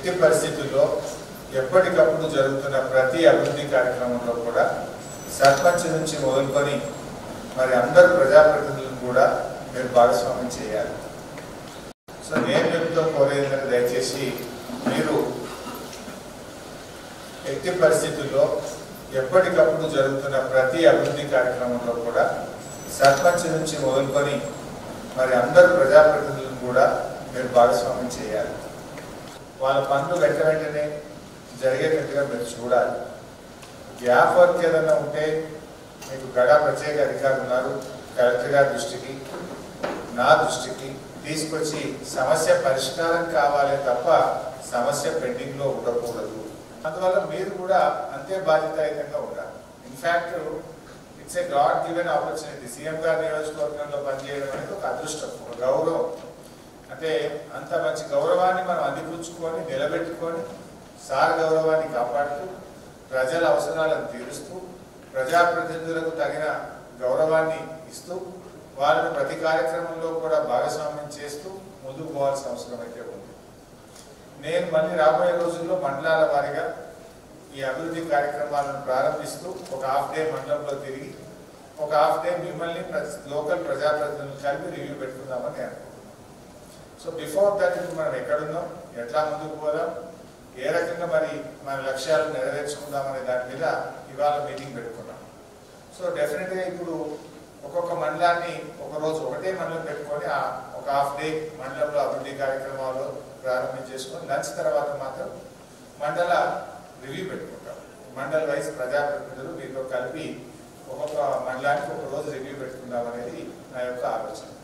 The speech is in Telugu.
ఎట్టి పరిస్థితుల్లో ఎప్పటికప్పుడు జరుగుతున్న ప్రతి అభివృద్ధి కార్యక్రమంలో కూడా సర్పంచ్ నుంచి మొదలుకొని మరి అందరు ప్రజాప్రతినిధులను కూడా మీరు భాగస్వామ్యం చేయాలి సో నేను చెప్తూ కోరేందుకు దయచేసి మీరు ఎట్టి పరిస్థితుల్లో ఎప్పటికప్పుడు జరుగుతున్న ప్రతి అభివృద్ధి కార్యక్రమంలో కూడా సర్పంచ్ నుంచి మొదలుకొని మరి అందరు ప్రజాప్రతినిధులను కూడా మీరు భాగస్వామ్యం చేయాలి వాళ్ళ పనులు వెంట వెంటనే జరిగేటట్టుగా మీరు చూడాలి గ్యాప్ వర్క్ ఏదైనా ఉంటే మీకు గడా ప్రత్యేక అధికారులు ఉన్నారు కలెక్టర్ గారి దృష్టికి నా దృష్టికి తీసుకొచ్చి సమస్య పరిష్కారం కావాలే తప్ప సమస్య పెండింగ్ లో ఉండకూడదు అందువల్ల మీరు కూడా అంతే బాధ్యతాయుతంగా ఉండాలి in fact it's a god given opportunity CM గారి నియోజకవర్గంలో పనిచేయడం అనేది ఒక అదృష్టం ఒక గౌరవం అంటే అంత మంచి గౌరవాన్ని మనం అందిపుచ్చుకొని నిలబెట్టుకొని సార్ గౌరవాన్ని కాపాడుతూ ప్రజల అవసరాలను తీరుస్తూ ప్రజాప్రతినిధులకు తగిన గౌరవాన్ని ఇస్తూ వాళ్ళని ప్రతి కార్యక్రమంలో కూడా భాగస్వామ్యం చేస్తూ ముందుకు పోవాల్సిన అవసరం అయితే ఉంది నేను మళ్ళీ రాబోయే రోజుల్లో మండలాల వారీగా ఈ అభివృద్ధి కార్యక్రమాలను ప్రారంభిస్తూ ఒక హాఫ్ డే మండలంలో తిరిగి ఒక హాఫ్ డే మిమ్మల్ని ప్ర- లోకల్ ప్రజాప్రతినిధులు కలిపి రివ్యూ పెట్టుకుందామని నేను అనుకుంటున్నాను సో బిఫోర్ దట్ ఇప్పుడు మనం ఎక్కడున్నాం ఎట్లా ముందుకు పోదాం ఏ రకంగా మరి మన లక్ష్యాలు నెరవేర్చుకుందాం అనే దాని మీద ఇవాళ మీటింగ్ పెట్టుకున్నాం సో డెఫినెట్గా ఇప్పుడు ఒక్కొక్క మండలాన్ని ఒక రోజు ఒకటే మండలం పెట్టుకొని ఆ ఒక హాఫ్ డే మండలంలో అభివృద్ధి కార్యక్రమాలు ప్రారంభించేసుకొని లంచ్ తర్వాత మాత్రం మండల రివ్యూ పెట్టుకుంటాం మండల్ వైజ్ ప్రజాప్రతినిధులు మీతో కలిపి ఒక్కొక్క మండలానికి ఒక రోజు రివ్యూ పెట్టుకుందాం అనేది నా యొక్క ఆలోచన